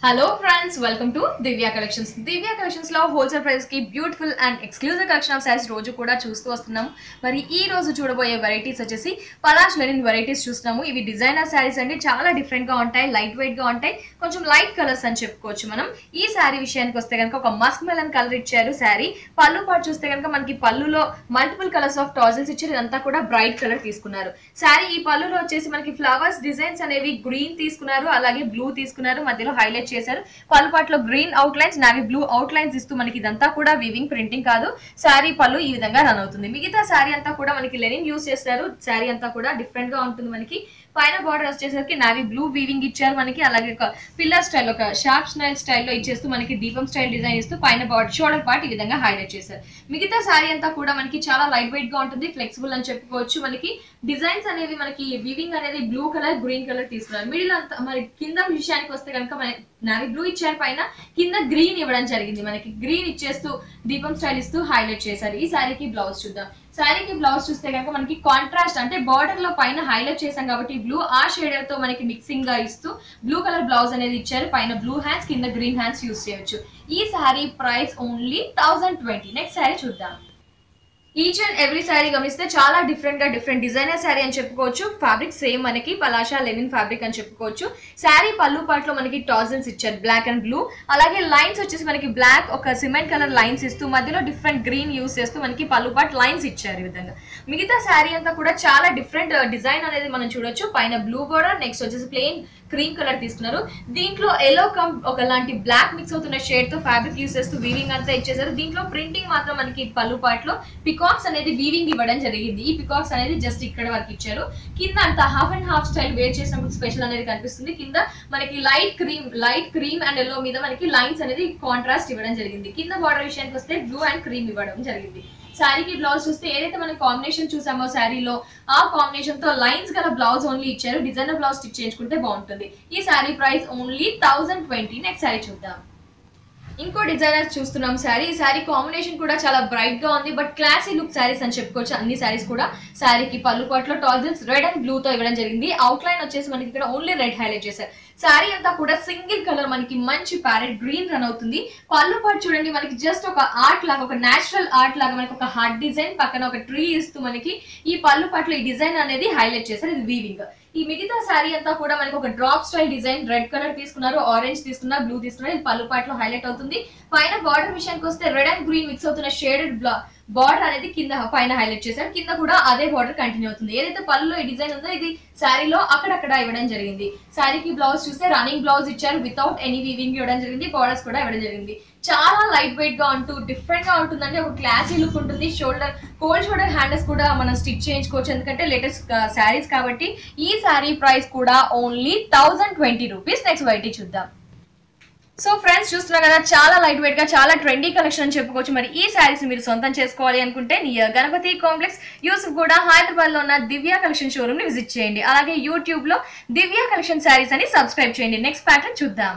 hello friends welcome to Divya collections Divya collections లో wholesale price కి beautiful and exclusive collection of saris రోజు కూడా చూస్తూ వస్తున్నాం మరి ఈ రోజు చూడబోయే వెరైటీస్ వచ్చేసి పలాష్ లెనిన్ వెరైటీస్ చూస్తున్నాము ఇవి డిజైనర్ శారీస్ అండి చాలా డిఫరెంట్ గా ఉంటాయి లైట్ వెయిట్ గా ఉంటాయి కొంచెం లైట్ కలర్స్ అని చెప్పుకోవచ్చు మనం ఈ శారీ విషయానికి వస్తే కనుక ఒక మస్క్ మెలన్ కలర్ ఇచ్చారు శారీ పళ్ళు పాటు చూస్తే కనుక మనకి పళ్ళులో మల్టిపుల్ కలర్స్ ఆఫ్ టాజిల్స్ ఇచ్చారు ఇదంతా కూడా బ్రైట్ కలర్ తీసుకున్నారు శారీ ఈ పళ్ళులో వచ్చేసి మనకి ఫ్లవర్స్ డిజైన్స్ అనేవి గ్రీన్ తీసుకున్నారు అలాగే బ్లూ తీసుకున్నారు మధ్యలో హైలైట్ చేశారు పళ్ళు పాటలో గ్రీన్ అవుట్ లైన్స్ నావి బ్లూ అవుట్ లైన్స్ ఇస్తూ మనకి ఇదంతా కూడా వివింగ్ ప్రింటింగ్ కాదు శారీ పళ్ళు ఈ విధంగా రన్ అవుతుంది మిగతా శారీ అంతా కూడా మనకి లెనిన్ యూస్ చేస్తారు శారీ అంతా కూడా డిఫరెంట్ గా ఉంటుంది మనకి పైన బార్డర్ వచ్చేసరికి నావీ బ్లూ వీవింగ్ ఇచ్చారు మనకి అలాగే ఒక పిల్లర్ స్టైల్ ఒక షార్ప్ స్టైల్ స్టైల్లో ఇచ్చేస్తూ మనకి దీపం స్టైల్ డిజైన్ ఇస్తూ పైన బార్డర్ షోల్డర్ పార్ట్ ఈ విధంగా హైలైట్ చేశారు మిగతా శారీ అంతా కూడా మనకి చాలా లైట్ వెయిట్ గా ఉంటుంది ఫ్లెక్సిబుల్ అని చెప్పుకోవచ్చు మనకి డిజైన్స్ అనేవి మనకి వివింగ్ అనేది బ్లూ కలర్ గ్రీన్ కలర్ తీసుకున్నారు మిడిల్ అంతా మరి కింద విషయానికి వస్తే కనుక మన నావి బ్లూ ఇచ్చారు పైన కింద గ్రీన్ ఇవ్వడం జరిగింది మనకి గ్రీన్ ఇచ్చేస్తూ దీపం స్టైల్ ఇస్తూ హైలైట్ చేశారు ఈ శారీకి బ్లౌజ్ చూద్దాం శారీకి బ్లౌజ్ చూస్తే కనుక మనకి కాంట్రాస్ట్ అంటే బార్డర్ లో పైన హైలైట్ చేసాం కాబట్టి బ్లూ ఆ షేడర్ తో మనకి మిక్సింగ్ గా ఇస్తూ బ్లూ కలర్ బ్లౌజ్ అనేది ఇచ్చారు పైన బ్లూ హ్యాండ్స్ కింద గ్రీన్ హ్యాండ్స్ యూస్ చేయొచ్చు ఈ sari price only thousand twenty next sari చూద్దాం ఈచ్ అండ్ ఎవ్రీ శారీ గమనిస్తే చాలా డిఫరెంట్ గా డిఫరెంట్ డిజైనర్ శారీ అని చెప్పుకోవచ్చు ఫ్యాబ్రిక్ సేమ్ మనకి పలాషా లెనిన్ ఫ్యాబ్రిక్ అని చెప్పుకోవచ్చు శారీ పళ్ళు పాటలో మనకి టాజిల్స్ ఇచ్చారు బ్లాక్ అండ్ బ్లూ అలాగే లైన్స్ వచ్చేసి మనకి బ్లాక్ ఒక సిమెంట్ కలర్ లైన్స్ ఇస్తూ మధ్యలో డిఫరెంట్ గ్రీన్ యూస్ చేస్తూ మనకి పళ్ళు పాట్ లైన్స్ ఇచ్చారు ఈ విధంగా మిగతా శారీ అంతా కూడా చాలా డిఫరెంట్ డిజైన్ అనేది మనం చూడొచ్చు పైన బ్లూ బోర్డర్ నెక్స్ట్ వచ్చేసి ప్లెయిన్ క్రీమ్ కలర్ తీసుకున్నారు దీంట్లో ఎల్లో కమ్ ఒకలాంటి బ్లాక్ మిక్స్ అవుతున్న షేడ్ తో ఫ్యాబ్రిక్ యూస్ చేస్తూ వీవింగ్ అంతా ఇచ్చేసారు దీంట్లో ప్రింటింగ్ మాత్రం మనకి పళ్ళు పాట్ లో పికాక్స్ అనేది వీవింగ్ ఇవ్వడం జరిగింది ఈ పికాక్స్ అనేది జస్ట్ ఇక్కడ వరకు ఇచ్చారు కింద అంత half and half style wear చేసినప్పుడు స్పెషల్ అనేది కనిపిస్తుంది కింద మనకి light cream light cream and yellow మీద మనకి లైన్స్ అనేది కాంట్రాస్ట్ ఇవ్వడం జరిగింది కింద బార్డర్ విషయానికి వస్తే బ్లూ అండ్ క్రీమ్ ఇవ్వడం జరిగింది శారీకి బ్లౌజ్ చూస్తే ఏదైతే మనం కాంబినేషన్ చూసామో శారీలో ఆ కాంబినేషన్ తో లైన్స్ గల బ్లౌజ్ ఓన్లీ ఇచ్చారు డిజైనర్ బ్లౌజ్ స్టిచ్ చేయించుకుంటే బాగుంటుంది ఈ sari price only thousand twenty next sari చూద్దాం ఇంకో డిజైనర్ చూస్తున్నాం శారీ ఈ శారీ కాంబినేషన్ కూడా చాలా బ్రైట్ గా ఉంది బట్ క్లాసీ లుక్ శారీస్ అని చెప్పుకోవచ్చు అన్ని శారీస్ కూడా శారీకి పళ్ళు పాటలో టాజిల్స్ రెడ్ అండ్ బ్లూ తో ఇవ్వడం జరిగింది అవుట్ లైన్ వచ్చేసి మనకి ఇక్కడ ఓన్లీ రెడ్ హైలైట్ చేశారు శారీ అంతా కూడా సింగిల్ కలర్ మనకి మంచి ప్యారెట్ గ్రీన్ రన్ అవుతుంది పళ్ళు పాటు చూడండి మనకి జస్ట్ ఒక ఆర్ట్ లాగా ఒక నేచురల్ ఆర్ట్ లాగా మనకి ఒక హార్ట్ డిజైన్ పక్కన ఒక ట్రీ ఇస్తూ మనకి ఈ పళ్ళు పాటలో ఈ డిజైన్ అనేది హైలైట్ చేశారు ఇది వీవింగ్ ఈ మిగతా శారీ అంతా కూడా మనకి ఒక drop style design red colour తీసుకున్నారు ఆరెంజ్ తీసుకున్నారు బ్లూ తీసుకున్నారు ఇది పళ్ళు పాటలో హైలైట్ అవుతుంది పైన బార్డర్ విషయానికి వస్తే రెడ్ అండ్ గ్రీన్ మిక్స్ అవుతున్న షేడెడ్ బార్డర్ అనేది కింద పైన హైలైట్ చేశారు కింద కూడా అదే బార్డర్ కంటిన్యూ అవుతుంది ఏదైతే పళ్ళులో ఈ డిజైన్ ఉందో ఇది శారీలో అక్కడక్కడ ఇవ్వడం జరిగింది శారీకి బ్లౌజ్ చూస్తే రన్నింగ్ బ్లౌజ్ ఇచ్చారు వితౌట్ ఎనీ వీవింగ్ ఇవ్వడం జరిగింది బార్డర్స్ కూడా ఇవ్వడం జరిగింది చాలా లైట్ వెయిట్ గా ఉంటూ డిఫరెంట్ గా ఉంటుందండి ఒక క్లాసీ లుక్ ఉంటుంది షోల్డర్ కోల్డ్ షోల్డర్ హ్యాండల్స్ కూడా మనం స్టిచ్ చేయించుకోవచ్చు ఎందుకంటే లేటెస్ట్ శారీస్ కాబట్టి ఈ శారీ ప్రైస్ కూడా only thousand twenty rupees next వైటీ చూద్దాం సో ఫ్రెండ్స్ చూస్తున్నారు కదా చాలా లైట్ వెయిట్ గా చాలా ట్రెండీ కలెక్షన్ అని చెప్పుకోవచ్చు మరి ఈ శారీస్ మీరు సొంతం చేసుకోవాలి అనుకుంటే నియర్ గణపతి కాంప్లెక్స్ యూసుఫ్ కూడా హైదరాబాద్ లో ఉన్న దివ్య కలెక్షన్ షోరూమ్ ని విజిట్ చేయండి అలాగే యూట్యూబ్ లో దివ్య కలెక్షన్ శారీస్ అని సబ్స్క్రైబ్ చేయండి నెక్స్ట్ ప్యాటర్న్ చూద్దాం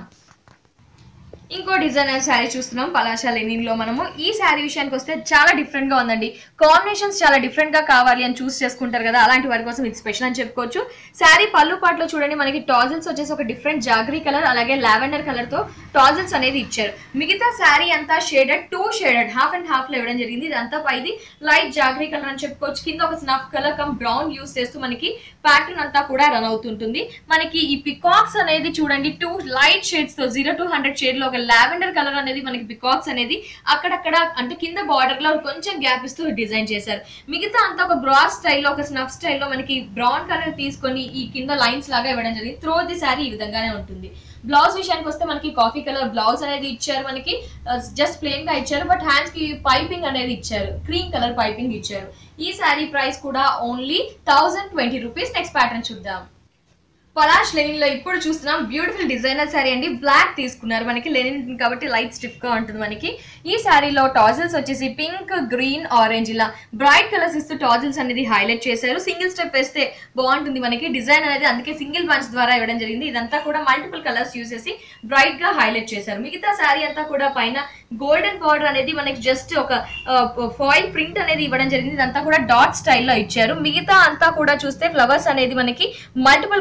ఇంకో డిజైనర్ శారీ చూస్తున్నాం పలాషా లెనిన్ లో మనము ఈ శారీ విషయానికి వస్తే చాలా డిఫరెంట్ గా ఉందండి కాంబినేషన్స్ చాలా డిఫరెంట్ గా కావాలి అని చూస్ చేసుకుంటారు కదా అలాంటి వారి కోసం ఇది స్పెషల్ అని చెప్పుకోవచ్చు శారీ పళ్ళు పాటలో చూడండి మనకి టాజిల్స్ వచ్చేసి ఒక డిఫరెంట్ జాగ్రీ కలర్ అలాగే లావెండర్ కలర్ తో టాజిల్స్ అనేది ఇచ్చారు మిగతా శారీ అంతా shaded to shaded half and half లో ఇవ్వడం జరిగింది ఇదంతా పైది లైట్ జాగ్రీ కలర్ అని చెప్పుకోవచ్చు కింద ఒక snuff colour cum brown use చేస్తూ మనకి ప్యాటర్న్ అంతా కూడా రన్ అవుతుంటుంది మనకి ఈ పికాక్స్ అనేది చూడండి టూ లైట్ షేడ్స్ తో జీరో టు హండ్రెడ్ షేడ్ లో ఒక లావెండర్ కలర్ అనేది మనకి పికాక్స్ అనేది అక్కడక్కడ అంటే కింద బార్డర్ లో కొంచెం గ్యాప్ ఇస్తూ డిజైన్ చేశారు మిగతా అంతా ఒక బ్రాస్ స్టైల్లో ఒక స్నఫ్ స్టైల్లో మనకి బ్రౌన్ కలర్ తీసుకొని ఈ కింద లైన్స్ లాగా ఇవ్వడం జరిగింది త్రో ది శారీ ఈ విధంగానే ఉంటుంది బ్లౌజ్ విషయానికి వస్తే మనకి కాఫీ కలర్ బ్లౌజ్ అనేది ఇచ్చారు మనకి జస్ట్ ప్లెయిన్ గా ఇచ్చారు బట్ హ్యాండ్స్ కి పైపింగ్ అనేది ఇచ్చారు క్రీమ్ కలర్ పైపింగ్ ఇచ్చారు ఈ శారీ ప్రైస్ కూడా only thousand twenty rupees next pattern చూద్దాం పలాష్ లెనిన్ లో ఇప్పుడు చూస్తున్నాం బ్యూటిఫుల్ డిజైనర్ శారీ అండి బ్లాక్ తీసుకున్నారు మనకి లెనిన్ కాబట్టి లైట్ స్టిఫ్ గా ఉంటుంది మనకి ఈ శారీలో టాజిల్స్ వచ్చేసి పింక్ గ్రీన్ ఆరెంజ్ ఇలా బ్రైట్ కలర్స్ ఇస్తూ టాజిల్స్ అనేది హైలైట్ చేశారు సింగిల్ స్టెప్ వేస్తే బాగుంటుంది మనకి డిజైన్ అనేది అందుకే సింగిల్ బంచ్ ద్వారా ఇవ్వడం జరిగింది ఇదంతా కూడా మల్టిపుల్ కలర్స్ యూస్ చేసి బ్రైట్ గా హైలైట్ చేశారు మిగతా శారీ అంతా కూడా పైన గోల్డెన్ బార్డర్ అనేది మనకి జస్ట్ ఒక ఫాయిల్ ప్రింట్ అనేది ఇవ్వడం జరిగింది ఇదంతా కూడా డాట్ స్టైల్లో ఇచ్చారు మిగతా అంతా కూడా చూస్తే ఫ్లవర్స్ అనేది మనకి మల్టిపుల్ కలర్స్ తో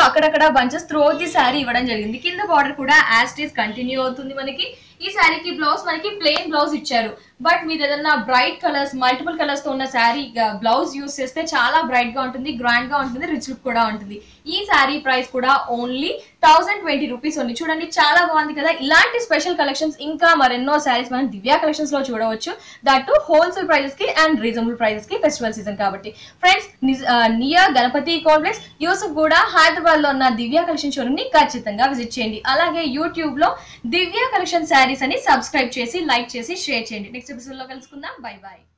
అక్కడక్కడ బంచెస్ త్రో ది శారీ ఇవ్వడం జరిగింది కింద బార్డర్ కూడా యాస్టీస్ కంటిన్యూ అవుతుంది మనకి ఈ శారీకి బ్లౌజ్ మనకి ప్లెయిన్ బ్లౌజ్ ఇచ్చారు బట్ మీరు ఏదన్నా బ్రైట్ కలర్స్ మల్టిపుల్ కలర్స్ తో ఉన్న శారీ బ్లౌజ్ యూస్ చేస్తే చాలా బ్రైట్ గా ఉంటుంది గ్రాండ్ గా ఉంటుంది రిచ్ లుక్ కూడా ఉంటుంది ఈ శారీ ప్రైస్ కూడా ఓన్లీ థౌసండ్ ట్వంటీ రూపీస్ ఉంది చూడండి చాలా బాగుంది కదా ఇలాంటి స్పెషల్ కలెక్షన్స్ ఇంకా మరెన్నో శారీస్ మనం దివ్య కలెక్షన్స్ లో చూడవచ్చు దట్ హోల్సేల్ ప్రైజెస్ కి అండ్ రీజనబుల్ ప్రైజెస్ కి ఫెస్టివల్ సీజన్ కాబట్టి friends near Ganapati complex Yusuf కూడా హైదరాబాద్ లో ఉన్న దివ్య కలెక్షన్ షోరూమ్ ని ఖచ్చితంగా విజిట్ చేయండి అలాగే యూట్యూబ్ లో దివ్య కలెక్షన్ శారీస్ అని సబ్స్క్రైబ్ చేసి లైక్ చేసి షేర్ చేయండి నెక్స్ట్ ఎపిసోడ్ లో కలుసుకుందాం బై బాయ్